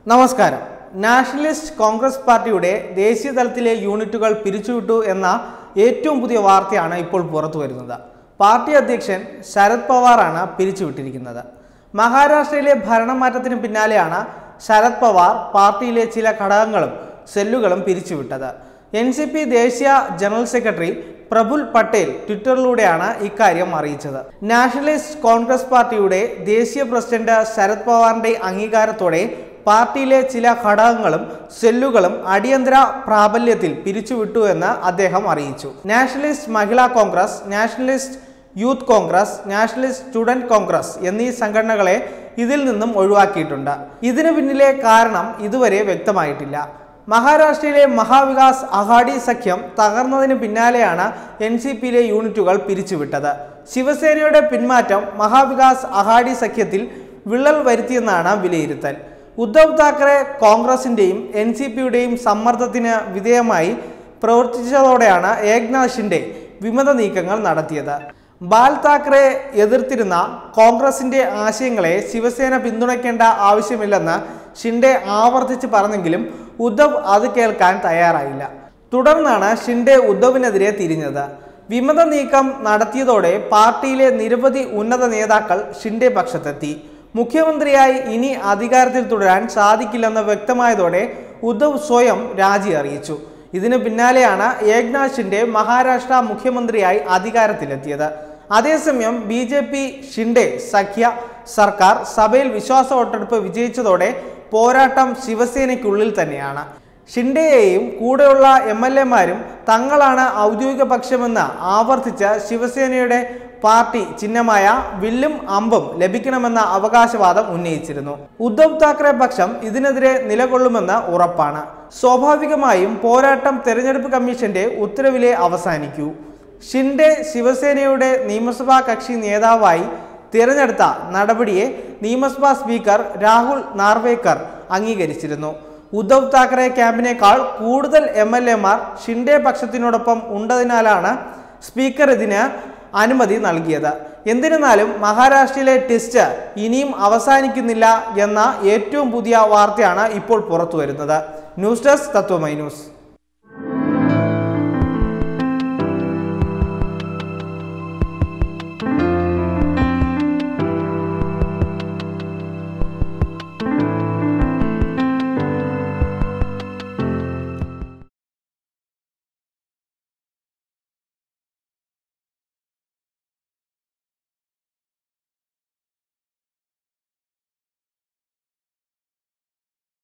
നമസ്കാരം നാഷണലിസ്റ്റ് കോൺഗ്രസ് പാർട്ടിയുടെ ദേശീയ തലത്തിലെ യൂണിറ്റുകൾ പിരിച്ചുവിട്ടു എന്ന ഏറ്റവും പുതിയ വാർത്തയാണ് ഇപ്പോൾ പുറത്തു വരുന്നത് പാർട്ടി അധ്യക്ഷൻ ശരത് പവാറാണ് പിരിച്ചുവിട്ടിരിക്കുന്നത് മഹാരാഷ്ട്രയിലെ ഭരണമാറ്റത്തിന് പിന്നാലെയാണ് ശരത് പവാർ പാർട്ടിയിലെ ചില ഘടകങ്ങളും സെല്ലുകളും പിരിച്ചുവിട്ടത് എൻ സി പി ദേശീയ ജനറൽ സെക്രട്ടറി പ്രഫുൽ പട്ടേൽ ട്വിറ്ററിലൂടെയാണ് ഇക്കാര്യം അറിയിച്ചത് നാഷണലിസ്റ്റ് കോൺഗ്രസ് പാർട്ടിയുടെ ദേശീയ പ്രസിഡന്റ് ശരത് പവാറിന്റെ അംഗീകാരത്തോടെ പാർട്ടിയിലെ ചില ഘടകങ്ങളും സെല്ലുകളും അടിയന്തര പ്രാബല്യത്തിൽ പിരിച്ചുവിട്ടു എന്ന് അദ്ദേഹം അറിയിച്ചു nationalist Mahila Congress nationalist youth Congress nationalist student Congress എന്നീ സംഘടനകളെ ഇതിൽ നിന്നും ഒഴിവാക്കിയിട്ടുണ്ട് ഇതിനു പിന്നിലെ കാരണം ഇതുവരെ വ്യക്തമായിട്ടില്ല മഹാരാഷ്ട്രയിലെ മഹാവികാസ് അഘാഡി സഖ്യം തകർന്നതിന് പിന്നാലെയാണ് എൻ സി പിയിലെ യൂണിറ്റുകൾ പിരിച്ചുവിട്ടത് ശിവസേനയുടെ പിന്മാറ്റം മഹാവികാസ് അഘാഡി സഖ്യത്തിൽ വിള്ളൽ വരുത്തിയെന്നാണ് വിലയിരുത്തൽ ഉദ്ധവ് താക്കറെ കോൺഗ്രസിന്റെയും എൻ സി പിയുടെയും സമ്മർദ്ദത്തിന് വിധേയമായി പ്രവർത്തിച്ചതോടെയാണ് ഏക്നാഥ് ഷിൻഡെ വിമത നീക്കങ്ങൾ നടത്തിയത് ബാൽ താക്കറെ എതിർത്തിരുന്ന കോൺഗ്രസിന്റെ ആശയങ്ങളെ ശിവസേന പിന്തുണയ്ക്കേണ്ട ആവശ്യമില്ലെന്ന് ഷിൻഡെ ആവർത്തിച്ച് പറഞ്ഞെങ്കിലും ഉദ്ധവ് അത് കേൾക്കാൻ തയ്യാറായില്ല തുടർന്നാണ് ഷിൻഡെ ഉദ്ധവിനെതിരെ തിരിഞ്ഞത് വിമത നീക്കം നടത്തിയതോടെ പാർട്ടിയിലെ നിരവധി ഉന്നത നേതാക്കൾ ഷിൻഡെ പക്ഷത്തെത്തി മുഖ്യമന്ത്രിയായി ഇനി അധികാരത്തിൽ തുടരാൻ സാധിക്കില്ലെന്ന് വ്യക്തമായതോടെ ഉദ്ധവ് സ്വയം രാജി അറിയിച്ചു ഇതിനു പിന്നാലെയാണ് ഏക്നാഥ് ഷിൻഡെ മഹാരാഷ്ട്ര മുഖ്യമന്ത്രിയായി അധികാരത്തിലെത്തിയത് അതേസമയം ബി ജെ പി ഷിൻഡെ സഖ്യ സർക്കാർ സഭയിൽ വിശ്വാസ വോട്ടെടുപ്പ് വിജയിച്ചതോടെ പോരാട്ടം ശിവസേനയ്ക്കുള്ളിൽ തന്നെയാണ് ഷിൻഡെയെയും കൂടെയുള്ള എം എൽ എമാരും തങ്ങളാണ് ഔദ്യോഗിക പക്ഷമെന്ന് ആവർത്തിച്ച് ശിവസേനയുടെ പാർട്ടി ചിഹ്നമായ വില്ലും അമ്പും ലഭിക്കണമെന്ന അവകാശവാദം ഉന്നയിച്ചിരുന്നു ഉദ്ധവ് താക്കറെ പക്ഷം ഇതിനെതിരെ നിലകൊള്ളുമെന്ന് ഉറപ്പാണ് സ്വാഭാവികമായും പോരാട്ടം തെരഞ്ഞെടുപ്പ് കമ്മീഷന്റെ ഉത്തരവിലെ അവസാനിക്കൂ ഷിൻഡെ ശിവസേനയുടെ നിയമസഭാ കക്ഷി നേതാവായി തിരഞ്ഞെടുത്ത നടപടിയെ നിയമസഭാ സ്പീക്കർ രാഹുൽ നാർവേക്കർ അംഗീകരിച്ചിരുന്നു ഉദ്ധവ് താക്കറെ ക്യാമ്പിനേക്കാൾ കൂടുതൽ എം എൽ എമാർ ഷിൻഡെ പക്ഷത്തിനോടൊപ്പം ഉണ്ടതിനാലാണ് സ്പീക്കർ ഇതിന് അനുമതി നൽകിയത് എന്നിരുന്നാലും മഹാരാഷ്ട്രയിലെ ടെസ്റ്റ് ഇനിയും അവസാനിക്കുന്നില്ല എന്ന ഏറ്റവും പുതിയ വാർത്തയാണ് ഇപ്പോൾ പുറത്തു വരുന്നത് ന്യൂസ് ഡെസ്ക് തത്വമൈ ന്യൂസ്